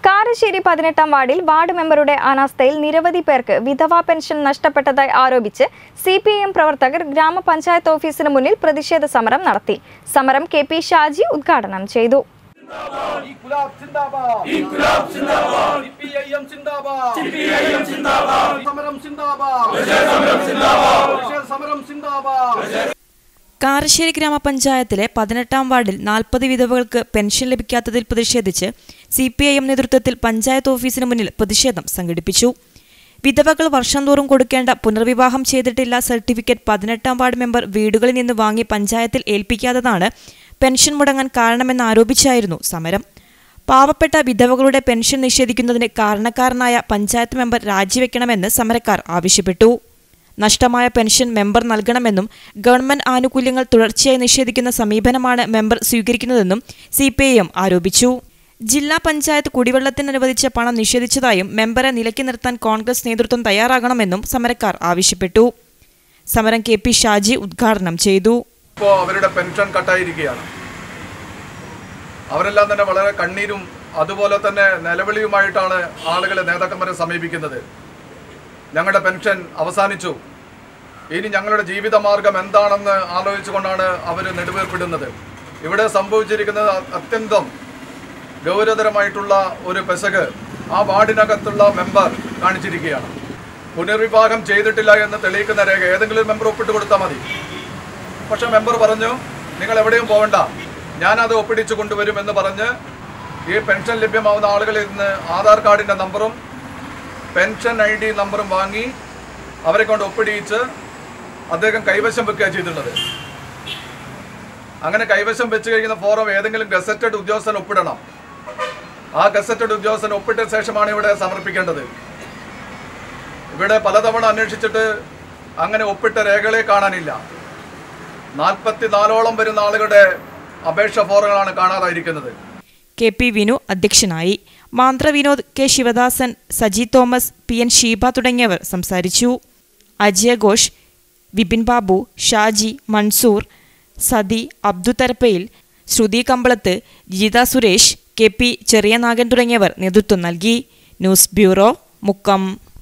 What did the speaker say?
കാരശ്ശേരി പതിനെട്ടാം വാർഡിൽ വാർഡ് മെമ്പറുടെ അനാസ്ഥയിൽ നിരവധി പേർക്ക് വിധവാ പെൻഷൻ നഷ്ടപ്പെട്ടതായി ആരോപിച്ച് സി പി എം പ്രവർത്തകർ ഗ്രാമപഞ്ചായത്ത് ഓഫീസിന് മുന്നിൽ പ്രതിഷേധ സമരം നടത്തി സമരം കെ പി ഷാജി ഉദ്ഘാടനം ചെയ്തു ഇൻകുലാബ് സിന്ദാബാദ് ഇൻകുലാബ് സിന്ദാബാദ് സിപിഐഎം സിന്ദാബാദ് സിപിഐഎം സിന്ദാബാദ് സമരം സിന്ദാബാദ് സമരം സിന്ദാബാദ് സമരം സിന്ദാബാദ് കാരശ്ശേരി ഗ്രാമപഞ്ചായത്തിലെ പതിനെട്ടാം വാർഡിൽ നാൽപ്പത് വിധവകൾക്ക് പെൻഷൻ ലഭിക്കാത്തതിൽ പ്രതിഷേധിച്ച് സി പി ഐ എം നേതൃത്വത്തിൽ പഞ്ചായത്ത് ഓഫീസിന് മുന്നിൽ പ്രതിഷേധം സംഘടിപ്പിച്ചു വിധവകൾ വർഷം തോറും കൊടുക്കേണ്ട പുനർവിവാഹം ചെയ്തിട്ടില്ല സർട്ടിഫിക്കറ്റ് പതിനെട്ടാം വാർഡ് മെമ്പർ വീടുകളിൽ നിന്ന് വാങ്ങി പഞ്ചായത്തിൽ ഏൽപ്പിക്കാത്തതാണ് പെൻഷൻ മുടങ്ങാൻ കാരണമെന്ന് ആരോപിച്ചായിരുന്നു സമരം പാവപ്പെട്ട വിധവകളുടെ പെൻഷൻ നിഷേധിക്കുന്നതിന് കാരണക്കാരനായ പഞ്ചായത്ത് മെമ്പർ രാജിവെക്കണമെന്ന് സമരക്കാർ ആവശ്യപ്പെട്ടു നഷ്ടമായ പെൻഷൻ മെമ്പർ നൽകണമെന്നും ഗവൺമെന്റ് ആനുകൂല്യങ്ങൾ തുടർച്ചയായി നിഷേധിക്കുന്ന സമീപനമാണ് മെമ്പർ സ്വീകരിക്കുന്നതെന്നും സി ആരോപിച്ചു ജില്ലാ പഞ്ചായത്ത് കുടിവെള്ളത്തിന് അനുവദിച്ച പണം നിഷേധിച്ചതായും മെമ്പറെ നിലയ്ക്ക് നിർത്താൻ കോൺഗ്രസ് നേതൃത്വം തയ്യാറാകണമെന്നും സമരക്കാർ ആവശ്യപ്പെട്ടു സമരം കെ പി ഷാജി ഉദ്ഘാടനം ചെയ്തു ഇപ്പോൾ അവരുടെ പെൻഷൻ കട്ടായിരിക്കുകയാണ് അവരെല്ലാം തന്നെ വളരെ കണ്ണീരും അതുപോലെ തന്നെ നിലവിളിയുമായിട്ടാണ് ആളുകളെ നേതാക്കന്മാരെ സമീപിക്കുന്നത് ഞങ്ങളുടെ പെൻഷൻ അവസാനിച്ചു ഇനി ഞങ്ങളുടെ ജീവിതമാർഗം എന്താണെന്ന് ആലോചിച്ചുകൊണ്ടാണ് അവർ നെടുവേർപ്പെടുന്നത് ഇവിടെ സംഭവിച്ചിരിക്കുന്നത് അ- അത്യന്തം ഗൗരവതരമായിട്ടുള്ള ഒരു പെസക് ആ വാർഡിനകത്തുള്ള മെമ്പർ കാണിച്ചിരിക്കുകയാണ് പുനർവിവാഹം ചെയ്തിട്ടില്ല എന്ന് തെളിയിക്കുന്ന രേഖ ഏതെങ്കിലും ഒരു മെമ്പർ ഒപ്പിട്ട് കൊടുത്താൽ മതി പക്ഷെ മെമ്പർ പറഞ്ഞു നിങ്ങൾ എവിടെയും പോകണ്ട ഞാനത് ഒപ്പിടിച്ചു കൊണ്ടുവരും എന്ന് പറഞ്ഞ് ഈ പെൻഷൻ ലഭ്യമാവുന്ന ആളുകളിൽ നിന്ന് ആധാർ കാർഡിൻ്റെ നമ്പറും പെൻഷൻ ഐ ഡി നമ്പറും വാങ്ങി അവരെ കൊണ്ട് ഒപ്പിടിയിച്ച് അദ്ദേഹം കൈവശം വെക്കുക ചെയ്തിട്ടുള്ളത് അങ്ങനെ കൈവശം വെച്ച് കഴിയുന്ന ഫോറം ഏതെങ്കിലും ഗസറ്റഡ് ഉദ്യോഗസ്ഥൻ ഒപ്പിടണം ആ ഗസറ്റഡ് ഉദ്യോഗസ്ഥൻ ഒപ്പിട്ട ശേഷമാണ് ഇവിടെ സമർപ്പിക്കേണ്ടത് ഇവിടെ പലതവണ അന്വേഷിച്ചിട്ട് അങ്ങനെ ഒപ്പിട്ട രേഖകളെ കാണാനില്ല നാൽപ്പത്തി നാലോളം വരുന്ന ആളുകളുടെ അപേക്ഷ ഫോറുകളാണ് കാണാതായിരിക്കുന്നത് കെ പി വിനു അധ്യക്ഷനായി മാന്ത്ര Vinod K Sivadasan Saji Thomas P N Sheeba തുടങ്ങിയവർ സംസാരിച്ചു അജയ ഘോഷ് വിപിൻ ബാബു ഷാജി മൻസൂർ സതി അബ്ദു തരപ്പയിൽ ശ്രുതി കമ്പളത്ത് ഗീത സുരേഷ് കെ പി ചെറിയനാഗൻ തുടങ്ങിയവർ നേതൃത്വം നൽകി ന്യൂസ് ബ്യൂറോ മുക്കം